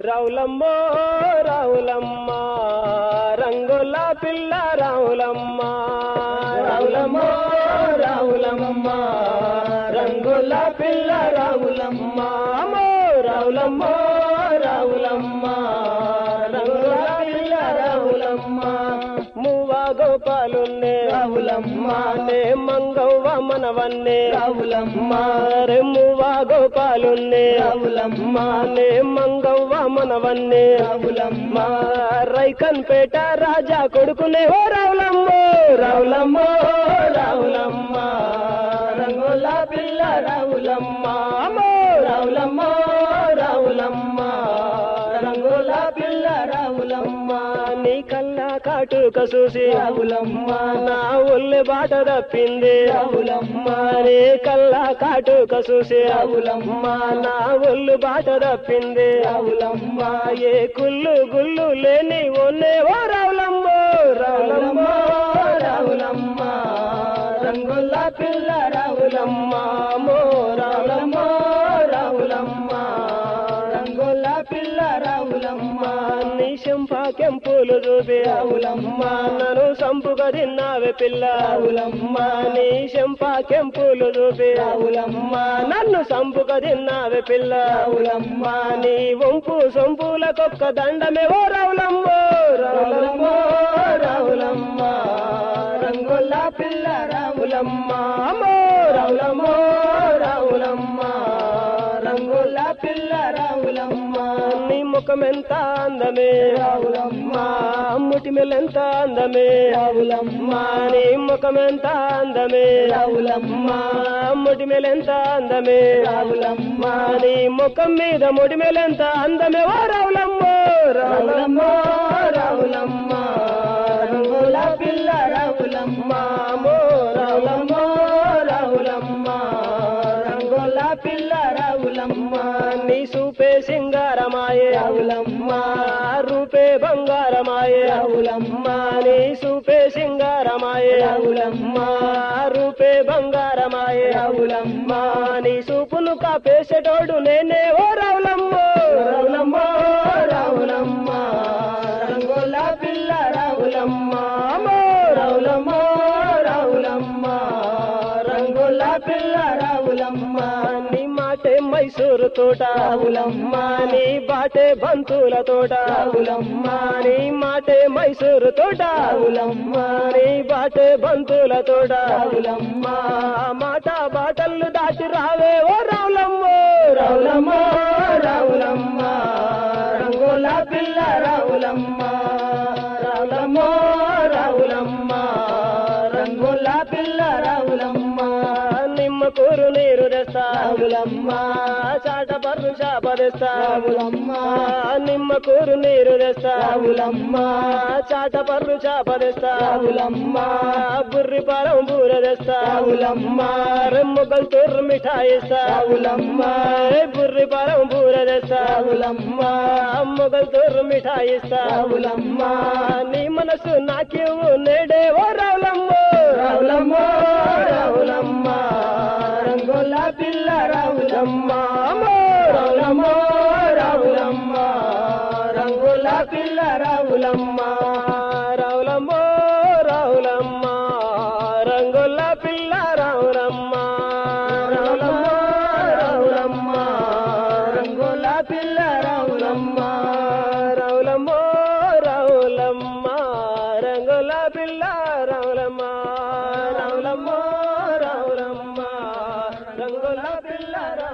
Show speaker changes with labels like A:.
A: రావులమ్మో రావులమ్మ రంగుల పిల్ల రావులమ్మ రావులమ్మో రావులమ్మ రంగుల పిల్ల రావులమ్మ అమ్మో రావులమ్మో రావులమ్మ రంగుల పిల్ల రావులమ్మ మూవా గోపాలున్నే రావులమ్మ నే మంగవ్వ మనవన్నే రావులమ్మ రే మూవా గోపాలున్నే రావులమ్మ నే మంగవ్వ మనవన్నే రావులమ్మ రైకన్ పేట రాజా కొడుకునే ఓ రావులమ్మో రావులమ్మో రావులమ్మ రంగుల పిల్ల రావులమ్మ అమ్మో రావులమ్మో రావులమ్మ రంగుల పిల్ల రావులమ్మ నీ కల్లా కాటుక చూసి రావులమ్మ నా ఒళ్ళు బాట తప్పింది రావులమ్మ నీ కల్లా కాటుక చూసి రావులమ్మ నా ఒళ్ళు బాట తప్పింది రావులమ్మ ఏ కుళ్ళు గుళ్ళు లేని ఒన్నే ఓ రావులమ్మ రావులమ్మ రావులమ్మ రంగుల పిల్ల రావులమ్మ మో రావులమ్మ రావులమ్మ రంగుల పిల్ల రావులమ్మ నీ చెంపాకెంపులు చూపి రావులమ్మ నన్ను సంపుగా తిన్నావే పిల్ల రావులమ్మ నీ చెంపాకెంపులు చూపి రావులమ్మ నన్ను సంపుగా తిన్నావే పిల్ల రావులమ్మ నీ వంపు సొంపులకొక్క దండమే ఓ రావులమ్మ రావులమ్మ రావులమ్మ రంగుల పిల్ల రావులమ్మ అమ్మో రావులమ్మ రావులమ్మ రంగుల పిల్ల రావులమ్మ నీ ముఖమెంత అందమే రావులమ్మ ముటిమెలెంత అందమే రావులమ్మ నీ ముఖమెంత అందమే రావులమ్మ ముటిమెలెంత అందమే రావులమ్మ నీ ముఖం మీద ముడిమెలెంత అందమే ఓ రావులమ్మ రావులమ్మ రావులమ్మ రంగుల పిల్ల రావులమ్మ మో రావులమ్మ రావులమ్మ రంగుల పిల్ల రావులమ్మ నీ సూపే సింగారమాయే రావులమ్మ రూపే బంగారమాయే రావులమ్మ నీ సూపే సింగారమాయే రావులమ్మ రూపే బంగారమాయే రావులమ్మ నీ సూపును కాపేసేటోడు నేనే ఓ రావులమ్మ రావులమ్మ రావులమ్మ రంగుల పిల్ల రావులమ్మ అమ్మో రావులమ్మ రావులమ్మ రంగుల పిల్ల రావులమ్మ నీ మాటే మైసూరు తోట రావులమ్మ నీ బాటే బంతుల తోట రావులమ్మ నీ మాటే మైసూరు తోట రావులమ్మ నీ బాటే బంతుల తోట రావులమ్మ మాట బాటలు దాటి రావే ఓ రావులమ్మ రావులమ్మ రావులమ్మ రంగుల పిల్ల రావులమ్మ రావులమ్మ రావులమ్మ రంగుల పిల్ల రావులమ్మ నిమ్మ కూరు నీరు తెస్తా రావులమ్మ చాట పర్రు చాప తెస్తా రావులమ్మ నిమ్మ కూరు నీరు తెస్తా రావులమ్మ చాట పర్రు చాప తెస్తా రావులమ్మ బుర్రి పారం బూర తెస్తా రావులమ్మ రెమ్ముగల్ తొర్రు మిఠాయిస్తా రావులమ్మ బుర్రి పారం బూర తెస్తా రావులమ్మ మొగల్ తొర్రు మిఠాయిస్తా రావులమ్మ నీ మనసు నాకేవు నేడే ఓ రావులమ్మ రావులమ్మ రావులమ్మ రంగుల పిల్ల రావులమ్మ అమ్మో రావులమ్మ రావులమ్మ రంగుల పిల్ల రావులమ్మ రావులమ్మ రావులమ్మ రంగుల పిల్ల రావులమ్మ రావులమ్మ రావులమ్మ రంగుల పిల్ల రావులమ్మ రావులమ్మ రావులమ్మ రంగుల పిల్ల రావులమ్మ రావులమ్మ రావులమ్మ రంగుల పిల్ల